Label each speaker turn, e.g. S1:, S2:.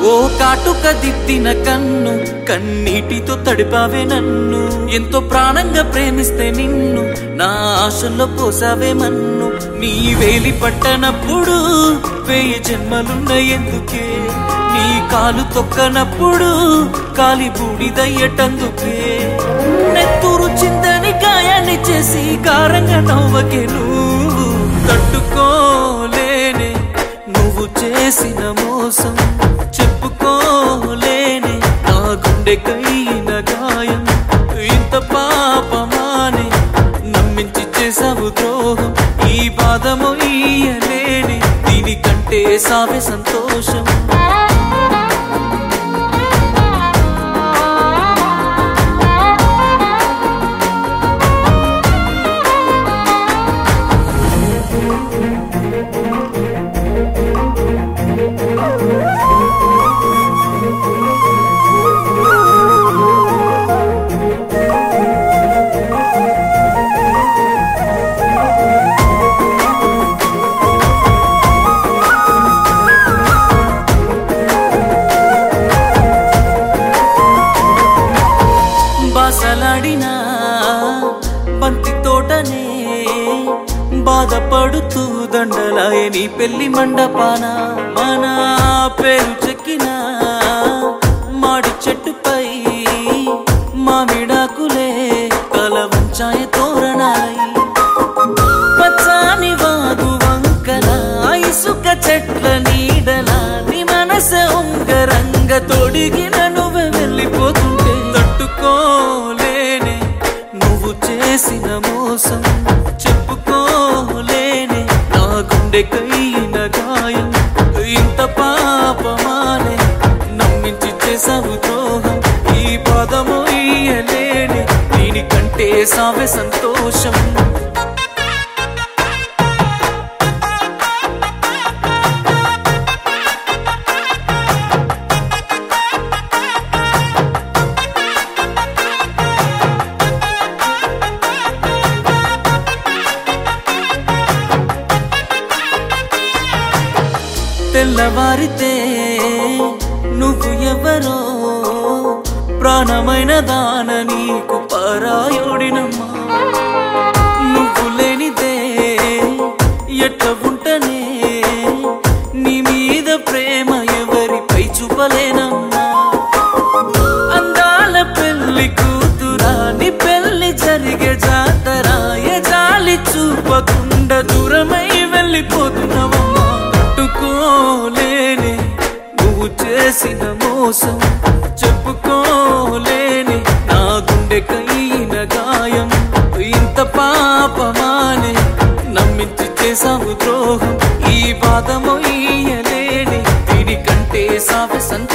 S1: ఓ కాటుక దిద్దిన కన్ను కన్నీటితో తడిపావే నన్ను ఎంతో ప్రాణంగా ప్రేమిస్తే నిన్ను నా ఆశల్లో పోసావే మన్ను నీ వేలి పట్టనప్పుడు వెయ్యి జన్మలున్న ఎందుకే నీ కాలు తొక్కనప్పుడు కాలి బూడిదయ్యటందుకే నెత్తూరు చిందని గాయాన్ని చేసి కారంగా నవ్వకే నువ్వు తట్టుకోలేనే నువ్వు చేసిన మోసం చెప్పుకోలేనే నా గుండెకైన గాయం ఇంత పాపమానే నమ్మించి చేసావు ద్రోహం ఈ బాధము ఇయ్యలేని దీనికంటే సావే సంతోషం బాసలాడినా బంతి తోటనే బాధపడుతూ దండలాయ నీ పెళ్లి మండపాన మన పేరు చెక్కిన మాడి చెట్టుపై మామిడాకులే కల వంచాయ తోరణాలై పచ్చాని వాగు వంకల ఇసుక చెట్ల నీడల నీ మనసె ఉంగరంగ తొడిగిన నువ్వే వెళ్ళిపోతుంటే తట్టుకోలేనే నువ్వు చేసిన మోసం చెప్పుకోలేనే నా గుండెకైన గాయం ఇంత పాపమానే నమ్మించి చేసావు ద్రోహం ఈ పదము ఇయ్యలేని దీనికంటే సావే సంతోషం తెల్లవారితే నువ్వు ఎవరో ప్రాణమైన దాన నీకు పరాయుడినమ్మా నువ్వు లేనిదే ఎట్ట ఉంటనే నీ మీద ప్రేమ ఎవరిపై చూపలేనమ్మా అందాల పెళ్లి కూతురా నీ పెళ్లి జరిగే జాతరా ఏ జాలి చూపకుండా దూరమై వెళ్ళిపోతున్నావమ్మా తట్టుకోలేని నువ్వు చేసిన మోసం చెప్పుకోలేని నా గుండెకైన గాయం ఇంత పాపమానే నమ్మించి చేసావు ద్రోహం ఈ బాధము ఇయ్యలేని దీనికంటే సావి